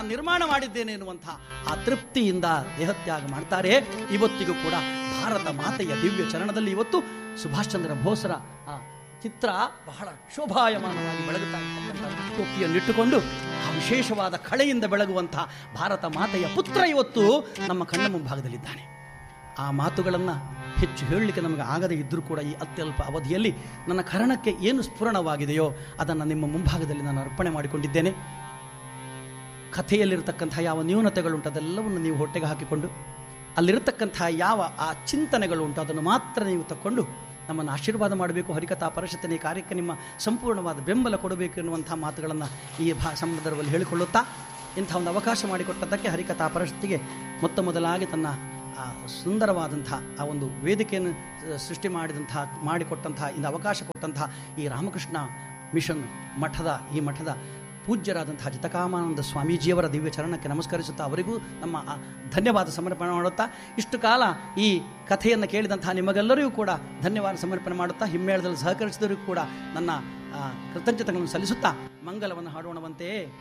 ನಾನು ನಿರ್ಮಾಣ ಮಾಡಿದ್ದೇನೆ ಎನ್ನುವಂಥ ಆ ತೃಪ್ತಿಯಿಂದ ದೇಹತ್ಯಾಗ ಮಾಡ್ತಾರೆ ಇವತ್ತಿಗೂ ಕೂಡ ಭಾರತ ಮಾತೆಯ ದಿವ್ಯ ಚರಣದಲ್ಲಿ ಇವತ್ತು ಸುಭಾಷ್ ಚಂದ್ರ ಬೋಸ್ರ ಆ ಚಿತ್ರ ಬಹಳ ಶೋಭಾಯಮಾನವಾಗಿ ಬೆಳಗುತ್ತಾ ಇರ್ತಕ್ಕಂಥ ಟೋಪಿಯನ್ನಿಟ್ಟುಕೊಂಡು ಆ ವಿಶೇಷವಾದ ಕಳೆಯಿಂದ ಬೆಳಗುವಂಥ ಭಾರತ ಮಾತೆಯ ಪುತ್ರ ಇವತ್ತು ನಮ್ಮ ಕಣ್ಣ ಮುಂಭಾಗದಲ್ಲಿದ್ದಾನೆ ಆ ಮಾತುಗಳನ್ನು ಹೆಚ್ಚು ಹೇಳಲಿಕ್ಕೆ ನಮಗೆ ಆಗದೇ ಇದ್ದರೂ ಕೂಡ ಈ ಅತ್ಯಲ್ಪ ಅವಧಿಯಲ್ಲಿ ನನ್ನ ಕರ್ಣಕ್ಕೆ ಏನು ಸ್ಫುರಣವಾಗಿದೆಯೋ ಅದನ್ನು ನಿಮ್ಮ ಮುಂಭಾಗದಲ್ಲಿ ನಾನು ಅರ್ಪಣೆ ಮಾಡಿಕೊಂಡಿದ್ದೇನೆ ಕಥೆಯಲ್ಲಿರತಕ್ಕಂಥ ಯಾವ ನ್ಯೂನತೆಗಳುಂಟು ಅದೆಲ್ಲವನ್ನು ನೀವು ಹೊಟ್ಟೆಗೆ ಹಾಕಿಕೊಂಡು ಅಲ್ಲಿರತಕ್ಕಂಥ ಯಾವ ಆ ಚಿಂತನೆಗಳುಂಟು ಅದನ್ನು ಮಾತ್ರ ನೀವು ತಕ್ಕೊಂಡು ನಮ್ಮನ್ನು ಆಶೀರ್ವಾದ ಮಾಡಬೇಕು ಹರಿಕಥಾ ಪರಿಷತ್ತಿನ ಈ ಕಾರ್ಯಕ್ಕೆ ನಿಮ್ಮ ಸಂಪೂರ್ಣವಾದ ಬೆಂಬಲ ಕೊಡಬೇಕು ಎನ್ನುವಂಥ ಮಾತುಗಳನ್ನು ಈ ಭಾ ಸಂದರ್ಭದಲ್ಲಿ ಹೇಳಿಕೊಳ್ಳುತ್ತಾ ಇಂಥ ಒಂದು ಅವಕಾಶ ಮಾಡಿಕೊಟ್ಟದ್ದಕ್ಕೆ ಹರಿಕಥಾ ಪರಿಷತ್ತಿಗೆ ಮೊತ್ತ ಮೊದಲಾಗಿ ತನ್ನ ಆ ಸುಂದರವಾದಂಥ ಆ ಒಂದು ವೇದಿಕೆಯನ್ನು ಆ, ಸೃಷ್ಟಿ ಮಾಡಿದಂತಹ ಮಾಡಿಕೊಟ್ಟಂತಹ ಇಂದು ಅವಕಾಶ ಕೊಟ್ಟಂತಹ ಈ ರಾಮಕೃಷ್ಣ ಮಿಷನ್ ಮಠದ ಈ ಮಠದ ಪೂಜ್ಯರಾದಂತಹ ಜಿತಕಾಮಾನಂದ ಸ್ವಾಮೀಜಿಯವರ ದಿವ್ಯ ಚರಣಕ್ಕೆ ನಮಸ್ಕರಿಸುತ್ತಾ ಅವರಿಗೂ ನಮ್ಮ ಆ ಧನ್ಯವಾದ ಸಮರ್ಪಣೆ ಮಾಡುತ್ತಾ ಇಷ್ಟು ಕಾಲ ಈ ಕಥೆಯನ್ನು ಕೇಳಿದಂತಹ ನಿಮಗೆಲ್ಲರಿಗೂ ಕೂಡ ಧನ್ಯವಾದ ಸಮರ್ಪಣೆ ಮಾಡುತ್ತಾ ಹಿಮ್ಮೇಳದಲ್ಲಿ ಸಹಕರಿಸಿದವರಿಗೂ ಕೂಡ ನನ್ನ ಆ, ಕೃತಜ್ಞತೆಗಳನ್ನು ಸಲ್ಲಿಸುತ್ತಾ ಮಂಗಲವನ್ನು ಹಾಡೋಣವಂತೆಯೇ